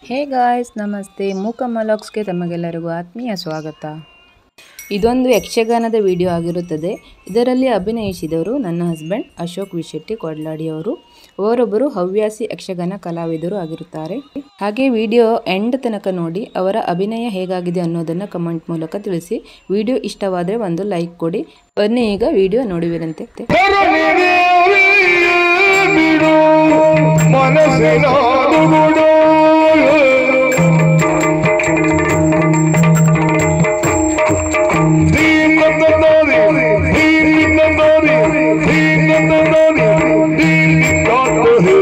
Hey guys ನಮಸ್ತೆ ಮೂಕ ಮಲಾಕ್ಸ್ಗೆ ತಮಗೆಲ್ಲರಿಗೂ ಆತ್ಮೀಯ ಸ್ವಾಗತ ಇದೊಂದು ಯಕ್ಷಗಾನದ ವಿಡಿಯೋ ಆಗಿರುತ್ತದೆ ಇದರಲ್ಲಿ ಅಭಿನಯಿಸಿದವರು ನನ್ನ ಹಸ್ಬೆಂಡ್ ಅಶೋಕ್ ವಿಶೆಟ್ಟಿ ಕೊಡ್ಲಾಡಿ ಅವರು ಅವರೊಬ್ಬರು ಹವ್ಯಾಸಿ ಯಕ್ಷಗಾನ ಕಲಾವಿದರು ಆಗಿರುತ್ತಾರೆ ಹಾಗೆ ವಿಡಿಯೋ ಎಂಡ್ ತನಕ ನೋಡಿ ಅವರ ಅಭಿನಯ ಹೇಗಾಗಿದೆ ಅನ್ನೋದನ್ನು ಕಮೆಂಟ್ ಮೂಲಕ ತಿಳಿಸಿ ವಿಡಿಯೋ ಇಷ್ಟವಾದರೆ ಒಂದು ಲೈಕ್ ಕೊಡಿ ಬನ್ನಿ ಈಗ ವಿಡಿಯೋ ನೋಡುವಿರಂತೆ ಬಿಡು ಮನಸ್ಸಿನ ದುಗುಡು ದೀನಂದನಾದಿ, ದೀನಂದನಾದಿ, ದೀನಂದನಾದಿ, ದೀನಂದನಾದಿ.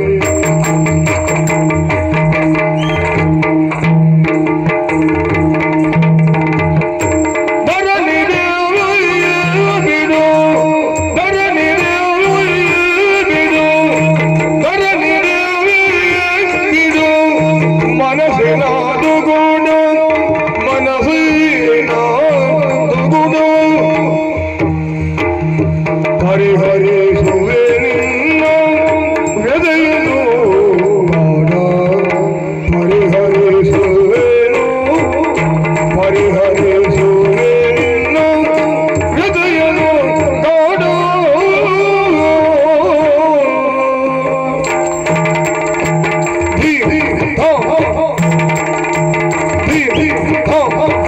ಧರಣಿಗೆ ಬಿಡು ಧರಣಿಗೆ ಬಿಡು ಧರಣಿಗೆ ಬಿಡು ಮನಸ್ಸಿನ ದುಗುಡು ಮನಸ್ಸಿನ ದುಗುಡು ಪರಿಹರಿಸುವೆ ನಿನ್ನ ಹೃದಯನು ಮಾಡ ಪರಿಹರಿಸುವೆನು ಪರಿಹರಿಸುವೆ ನಿನ್ನ ಹೃದಯನು ಕಾಡು ಧೀ ಧೀ ಧೋ ಧೀ ಧೀ ಧೋ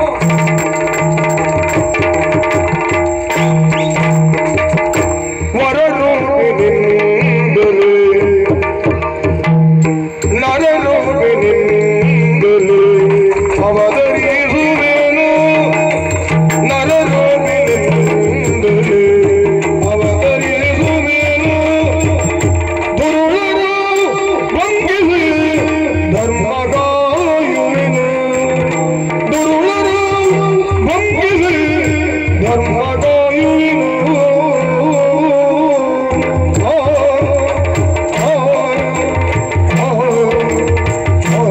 ವರರೂಪಿನಿಂದಲೇ ನರರೂಪಿನಿಂದಲೇ ಅವತರಿಸುವೆನು ನರರೂಪಿನಿಂದಲೇ ಅವತರಿಸುವೆನು ದುರುಳರು ವಂಗಿಸಿ ಧರ್ಮಗಾಯುವೆನು ದುರುಳರು ವಂಗಿಸಿ ಧರ್ಮಗಾಯುವೆನು ಆ, ಆ, ಆ, ಆ.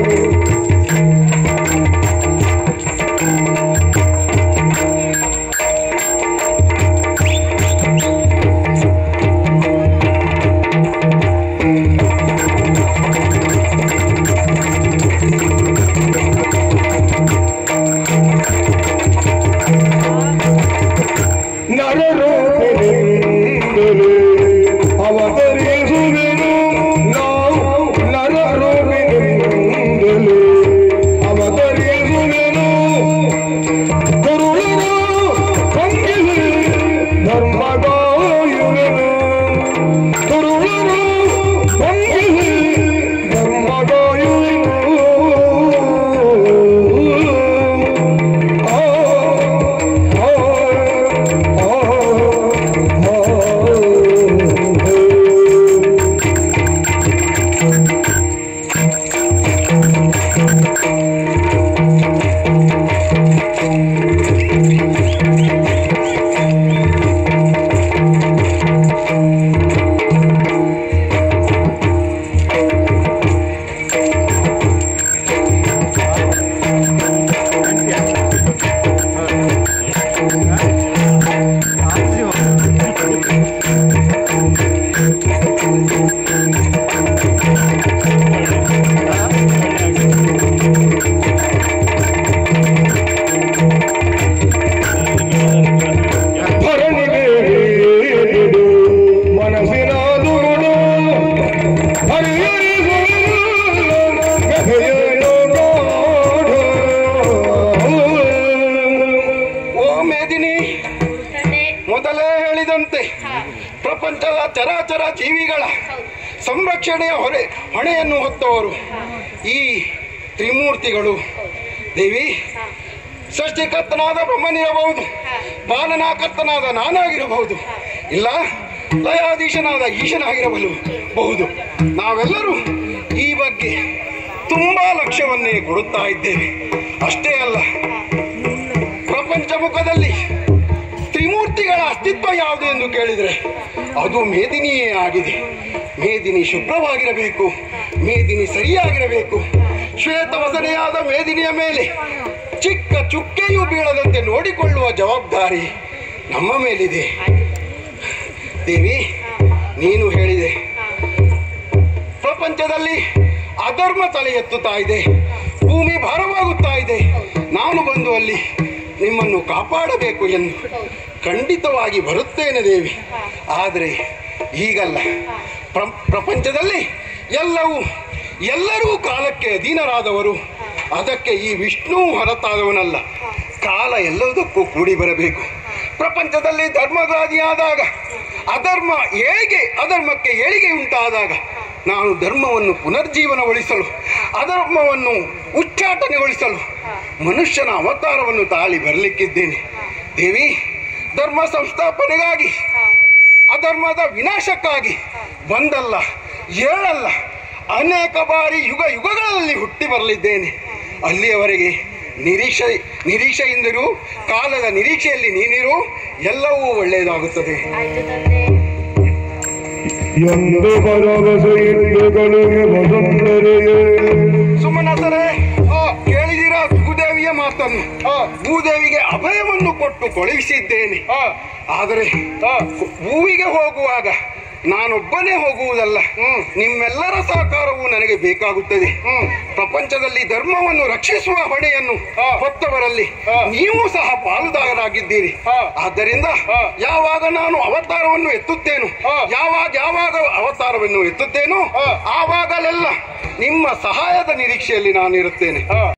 ನರರೂಪಿನಿಂದಲೇ ಅವತರಿಸುವೆನು ನಾವು ನರರೂಪಿನಿಂದಲೇ ಅವತರಿಸುವೆನು ಗುರುಳರು ವಂಗಿಸಿ ಧರ್ಮಗಾಯುವೆನು ಗುರುಳರು ವಂಗಿಸಿ ಧರ್ಮಗಾಯುವೆನು ಆ ಆ ಧರಣಿಗೆ ನೀಡು ಮನಸ್ಸಿನ ದುಗುಡು ಹರಿಹರಿಸುವೆನು ಗದೆಯನ್ನು ಕಾಡು. ಓ ಮೇದಿನಿ ಮೊದಲೇ ಹೇಳಿದಂತೆ ಪ್ರಪಂಚದ ಚರಾಚರ ಜೀವಿಗಳ ಸಂರಕ್ಷಣೆಯ ಹೊರೆ ಹೊಣೆಯನ್ನು ಹೊತ್ತವರು ಈ ತ್ರಿಮೂರ್ತಿಗಳು ದೇವಿ ಸೃಷ್ಟಿಕರ್ತನಾದ ಬ್ರಹ್ಮನಿರಬಹುದು ಬಾಲನಾಕರ್ತನಾದ ನಾನಾಗಿರಬಹುದು ಇಲ್ಲ ಲಯಾಧೀಶನಾದ ಈಶನಾಗಿರಬಲು ಬಹುದು ನಾವೆಲ್ಲರೂ ಈ ಬಗ್ಗೆ ತುಂಬಾ ಲಕ್ಷ್ಯವನ್ನೇ ಕೊಡುತ್ತಾ ಇದ್ದೇವೆ ಅಷ್ಟೇ ಅಲ್ಲ ಪ್ರಪಂಚ ಮುಖದಲ್ಲಿ ತ್ರಿಮೂರ್ತಿಗಳ ಅಸ್ತಿತ್ವ ಯಾವುದು ಎಂದು ಕೇಳಿದರೆ ಅದು ಮೇದಿನಿಯೇ ಆಗಿದೆ ಮೇದಿನಿ ಶುಭ್ರವಾಗಿರಬೇಕು ಮೇದಿನಿ ಸರಿಯಾಗಿರಬೇಕು ಶ್ವೇತವಸನೆಯಾದ ಮೇದಿನಿಯ ಮೇಲೆ ಚಿಕ್ಕ ಚುಕ್ಕೆಯೂ ಬೀಳದಂತೆ ನೋಡಿಕೊಳ್ಳುವ ಜವಾಬ್ದಾರಿ ನಮ್ಮ ಮೇಲಿದೆ ದೇವಿ ನೀನು ಹೇಳಿದೆ ಪ್ರಪಂಚದಲ್ಲಿ ಅಧರ್ಮ ತಲೆ ಎತ್ತುತ್ತಾ ಇದೆ ಭೂಮಿ ಭಾರವಾಗುತ್ತಾ ಇದೆ ನಾನು ಬಂದು ಅಲ್ಲಿ ನಿಮ್ಮನ್ನು ಕಾಪಾಡಬೇಕು ಎಂದು ಖಂಡಿತವಾಗಿ ಬರುತ್ತೇನೆ ದೇವಿ ಆದರೆ ಈಗಲ್ಲ ಪ್ರ- ಪ್ರಪಂಚದಲ್ಲಿ ಎಲ್ಲವೂ ಎಲ್ಲರೂ ಕಾಲಕ್ಕೆ ಅಧೀನರಾದವರು ಅದಕ್ಕೆ ಈ ವಿಷ್ಣು ಹೊರತಾದವನಲ್ಲ ಕಾಲ ಎಲ್ಲದಕ್ಕೂ ಕೂಡಿ ಬರಬೇಕು ಪ್ರಪಂಚದಲ್ಲಿ ಧರ್ಮಗಾದಿಯಾದಾಗ ಅಧರ್ಮ ಏಳಿಗೆ ಅಧರ್ಮಕ್ಕೆ ಏಳಿಗೆ ಉಂಟಾದಾಗ ನಾನು ಧರ್ಮವನ್ನು ಪುನರ್ಜೀವನಗೊಳಿಸಲು ಅಧರ್ಮವನ್ನು ಉಚ್ಚಾಟನೆಗೊಳಿಸಲು ಮನುಷ್ಯನ ಅವತಾರವನ್ನು ತಾಳಿ ಬರಲಿಕ್ಕಿದ್ದೇನೆ ದೇವಿ ಧರ್ಮ ಸಂಸ್ಥಾಪನೆಗಾಗಿ ಅಧರ್ಮದ ವಿನಾಶಕ್ಕಾಗಿ ಒಂದಲ್ಲ ಏಳಲ್ಲ ಅನೇಕ ಬಾರಿ ಯುಗ ಯುಗಗಳಲ್ಲಿ ಹುಟ್ಟಿ ಬರಲಿದ್ದೇನೆ ಅಲ್ಲಿಯವರೆಗೆ ನಿರೀಕ್ಷೆ ನಿರೀಕ್ಷೆಯಿಂದಿರು ಕಾಲದ ನಿರೀಕ್ಷೆಯಲ್ಲಿ ನೀನಿರು ಎಲ್ಲವೂ ಒಳ್ಳೆಯದಾಗುತ್ತದೆ ಎಂದು ಭರವಸೆ ಇಟ್ಟುಗಳಿಗೆ ಬಂದರೆಯೇ ಸುಮ್ಮನಸರೇ ಕೇಳಿದಿರಾ ಭೂದೇವಿಯ ಮಾತನ್ನು ಭೂದೇವಿಗೆ ಅಭಯವನ್ನು ಕೊಟ್ಟು ಕಳುಹಿಸಿದ್ದೇನೆ ಆದರೆ ಭೂವಿಗೆ ಹೋಗುವಾಗ ನಾನೊಬ್ಬನೇ ಹೋಗುವುದಲ್ಲ ನಿಮ್ಮೆಲ್ಲರ ಸಹಕಾರವು ನನಗೆ ಬೇಕಾಗುತ್ತದೆ ಪ್ರಪಂಚದಲ್ಲಿ ಧರ್ಮವನ್ನು ರಕ್ಷಿಸುವ ಹೊಣೆಯನ್ನು ಹೊತ್ತವರಲ್ಲಿ ನೀವು ಸಹ ಪಾಲುದಾರರಾಗಿದ್ದೀರಿ ಆದ್ದರಿಂದ ಯಾವಾಗ ನಾನು ಅವತಾರವನ್ನು ಎತ್ತುತ್ತೇನೋ ಯಾವಾಗ ಯಾವಾಗ ಅವತಾರವನ್ನು ಎತ್ತುತ್ತೇನೋ ಆವಾಗಲೆಲ್ಲ ನಿಮ್ಮ ಸಹಾಯದ ನಿರೀಕ್ಷೆಯಲ್ಲಿ ನಾನಿರುತ್ತೇನೆ